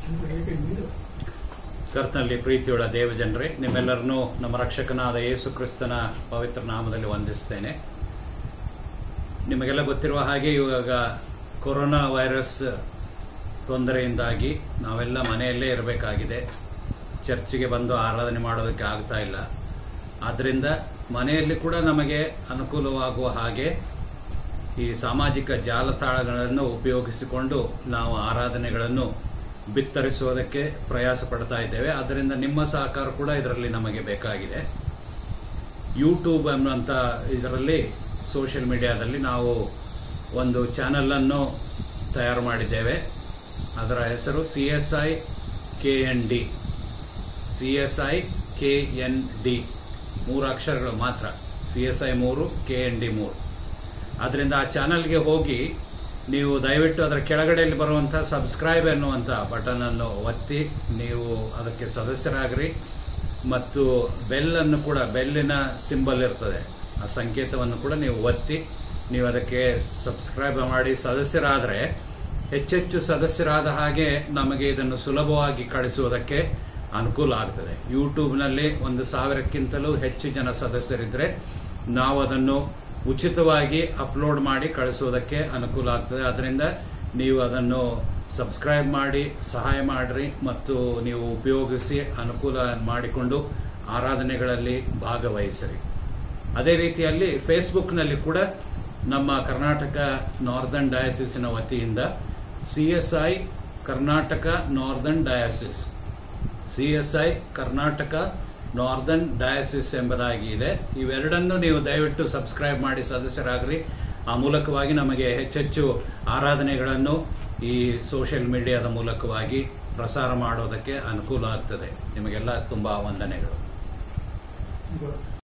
ಕರ್ತನಲ್ಲಿ ಪ್ರೀತಿಯುಳ್ಳ ದೇವಜನರೇ ನಿಮ್ಮೆಲ್ಲರನ್ನೂ ನಮ್ಮ ರಕ್ಷಕನಾದ ಯೇಸು ಕ್ರಿಸ್ತನ ಪವಿತ್ರ ನಾಮದಲ್ಲಿ ವಂದಿಸ್ತೇನೆ ನಿಮಗೆಲ್ಲ ಗೊತ್ತಿರುವ ಹಾಗೆ ಇವಾಗ ಕೊರೋನಾ ವೈರಸ್ ತೊಂದರೆಯಿಂದಾಗಿ ನಾವೆಲ್ಲ ಮನೆಯಲ್ಲೇ ಇರಬೇಕಾಗಿದೆ ಚರ್ಚಿಗೆ ಬಂದು ಆರಾಧನೆ ಮಾಡೋದಕ್ಕೆ ಆಗ್ತಾ ಇಲ್ಲ ಆದ್ದರಿಂದ ಮನೆಯಲ್ಲಿ ಕೂಡ ನಮಗೆ ಅನುಕೂಲವಾಗುವ ಹಾಗೆ ಈ ಸಾಮಾಜಿಕ ಜಾಲತಾಣಗಳನ್ನು ಉಪಯೋಗಿಸಿಕೊಂಡು ನಾವು ಆರಾಧನೆಗಳನ್ನು ಬಿತ್ತರಿಸುವುದಕ್ಕೆ ಪ್ರಯಾಸ ಪಡ್ತಾ ಇದ್ದೇವೆ ಆದ್ದರಿಂದ ನಿಮ್ಮ ಸಹಕಾರ ಕೂಡ ಇದರಲ್ಲಿ ನಮಗೆ ಬೇಕಾಗಿದೆ ಯೂಟ್ಯೂಬ್ ಅನ್ನುವಂಥ ಇದರಲ್ಲಿ ಸೋಷಿಯಲ್ ಮೀಡಿಯಾದಲ್ಲಿ ನಾವು ಒಂದು ಚಾನಲನ್ನು ತಯಾರು ಮಾಡಿದ್ದೇವೆ ಅದರ ಹೆಸರು C S I K N D C S I K N D ಮೂರು ಅಕ್ಷರಗಳು ಮಾತ್ರ ಸಿ ಎಸ್ ಐ ಮೂರು ಕೆ ಎನ್ ಡಿ ಮೂರು ಆದ್ದರಿಂದ ಆ ಚಾನಲ್ಗೆ ಹೋಗಿ ನೀವು ದಯವಿಟ್ಟು ಅದರ ಕೆಳಗಡೆಯಲ್ಲಿ ಬರುವಂಥ ಸಬ್ಸ್ಕ್ರೈಬ್ ಎನ್ನುವಂಥ ಬಟನನ್ನು ಒತ್ತಿ ನೀವು ಅದಕ್ಕೆ ಸದಸ್ಯರಾಗ್ರಿ ಮತ್ತು ಬೆಲ್ಲನ್ನು ಕೂಡ ಬೆಲ್ಲಿನ ಸಿಂಬಲ್ ಇರ್ತದೆ ಆ ಸಂಕೇತವನ್ನು ಕೂಡ ನೀವು ಒತ್ತಿ ನೀವು ಅದಕ್ಕೆ ಸಬ್ಸ್ಕ್ರೈಬ್ ಮಾಡಿ ಸದಸ್ಯರಾದರೆ ಹೆಚ್ಚೆಚ್ಚು ಸದಸ್ಯರಾದ ಹಾಗೆ ನಮಗೆ ಇದನ್ನು ಸುಲಭವಾಗಿ ಕಳಿಸುವುದಕ್ಕೆ ಅನುಕೂಲ ಆಗ್ತದೆ ಯೂಟ್ಯೂಬ್ನಲ್ಲಿ ಒಂದು ಸಾವಿರಕ್ಕಿಂತಲೂ ಹೆಚ್ಚು ಜನ ಸದಸ್ಯರಿದ್ದರೆ ನಾವು ಅದನ್ನು ಉಚಿತವಾಗಿ ಅಪ್ಲೋಡ್ ಮಾಡಿ ಕಳಿಸೋದಕ್ಕೆ ಅನುಕೂಲ ಆಗ್ತದೆ ಅದರಿಂದ ನೀವು ಅದನ್ನು ಸಬ್ಸ್ಕ್ರೈಬ್ ಮಾಡಿ ಸಹಾಯ ಮಾಡಿರಿ ಮತ್ತು ನೀವು ಉಪಯೋಗಿಸಿ ಅನುಕೂಲ ಮಾಡಿಕೊಂಡು ಆರಾಧನೆಗಳಲ್ಲಿ ಭಾಗವಹಿಸಿರಿ ಅದೇ ರೀತಿಯಲ್ಲಿ ಫೇಸ್ಬುಕ್ನಲ್ಲಿ ಕೂಡ ನಮ್ಮ ಕರ್ನಾಟಕ ನಾರ್ದರ್ನ್ ಡಯಾಸಿಸಿನ ವತಿಯಿಂದ C S I Karnataka northern diocese C S I Karnataka northern diocese ಎಂಬುದಾಗಿ ಇದೆ ಇವೆರಡನ್ನು ನೀವು ದಯವಿಟ್ಟು ಸಬ್ಸ್ಕ್ರೈಬ್ ಮಾಡಿ ಸದಸ್ಯರಾಗ್ರಿ ಆ ಮೂಲಕವಾಗಿ ನಮಗೆ ಹೆಚ್ಚೆಚ್ಚು ಆರಾಧನೆಗಳನ್ನು ಈ ಸೋಷಿಯಲ್ ಮೀಡಿಯಾದ ಮೂಲಕವಾಗಿ ಪ್ರಸಾರ ಮಾಡೋದಕ್ಕೆ ಅನುಕೂಲ ಆಗ್ತದೆ ನಿಮಗೆಲ್ಲ ತುಂಬ ವಂದನೆಗಳು